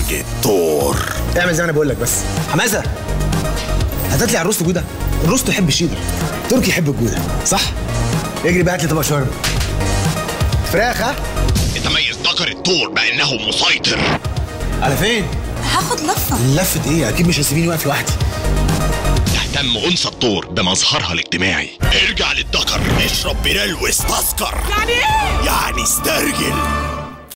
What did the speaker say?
الثور اعمل زي ما انا بقول لك بس حماسه هتات لي على الروست جوده الروست يحب الشيدر تركي يحب الجوده صح اجري بقى هات لي طبق شاورما فراخ ها يتميز ذكر الثور بأنه مسيطر على فين هاخد لفه لفه ايه اكيد مش هتسيبيني واقف لوحدي تهتم أنثى الثور بمظهرها الاجتماعي ارجع للذكر اشرب بيرل واستذكر يعني ايه يعني استرجل